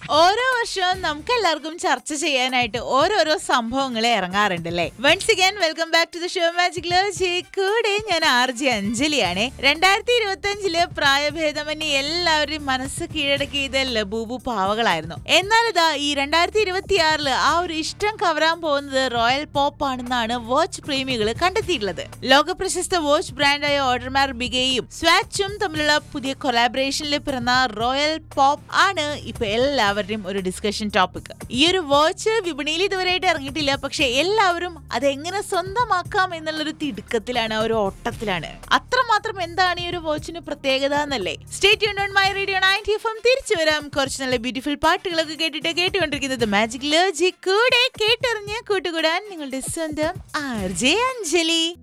ഓരോ വർഷവും നമുക്ക് എല്ലാവർക്കും ചർച്ച ചെയ്യാനായിട്ട് ഓരോരോ സംഭവങ്ങൾ ഇറങ്ങാറുണ്ട് അല്ലേ once again welcome back to the show magic ലോജി കൂടെ ഞാൻ ആർ ജി അഞ്ജലിയാണ് രണ്ടായിരത്തി ഇരുപത്തി അഞ്ചില് പ്രായഭേദമന്യേ എല്ലാവരുടെയും മനസ്സ് കീഴടക്കിയത് ലബൂബു പാവകളായിരുന്നു എന്നാൽ ഇതാ ഈ രണ്ടായിരത്തി ഇരുപത്തി ആറില് ആ ഒരു ഇഷ്ടം കവരാൻ പോകുന്നത് റോയൽ പോപ്പ് ആണെന്നാണ് വാച്ച് പ്രേമികൾ കണ്ടെത്തിയിട്ടുള്ളത് ലോക പ്രശസ്ത വാച്ച് ബ്രാൻഡായ ഓർഡർമാർ ബിഗയും സ്വാച്ചും തമ്മിലുള്ള പുതിയ കൊളാബറേഷനിൽ പിറന്ന റോയൽ പോപ്പ് ആണ് ഇപ്പൊ എല്ലാവരുടെയും ഒരു ഡിസ്കഷൻ ടോപ്പിക് ഈ ഒരു വാച്ച് വിപണിയിൽ ഇതുവരെയായിട്ട് ഇറങ്ങിയിട്ടില്ല പക്ഷെ എല്ലാവരും അതെങ്ങനെ സ്വന്തമാക്കാം എന്നുള്ളൊരു തിടുക്കത്തിലാണ് ആ ഒരു ഓട്ടത്തിലാണ് അത്രമാത്രം എന്താണ് ഈ ഒരു വാച്ചിന് പ്രത്യേകത എന്നല്ലേ സ്റ്റേറ്റ് യൂൺ my radio ninety F M തിരിച്ചു വരാം കുറച്ച് നല്ല ബ്യൂട്ടിഫുൾ പാട്ടുകളൊക്കെ കേട്ടിട്ട് കേട്ടുകൊണ്ടിരിക്കുന്നത് മാജിക് ലോജി കൂടെ കേട്ടറിഞ്ഞ് കൂട്ടുകൂടാൻ നിങ്ങളുടെ സ്വന്തം ആർ ജെ അഞ്ജലി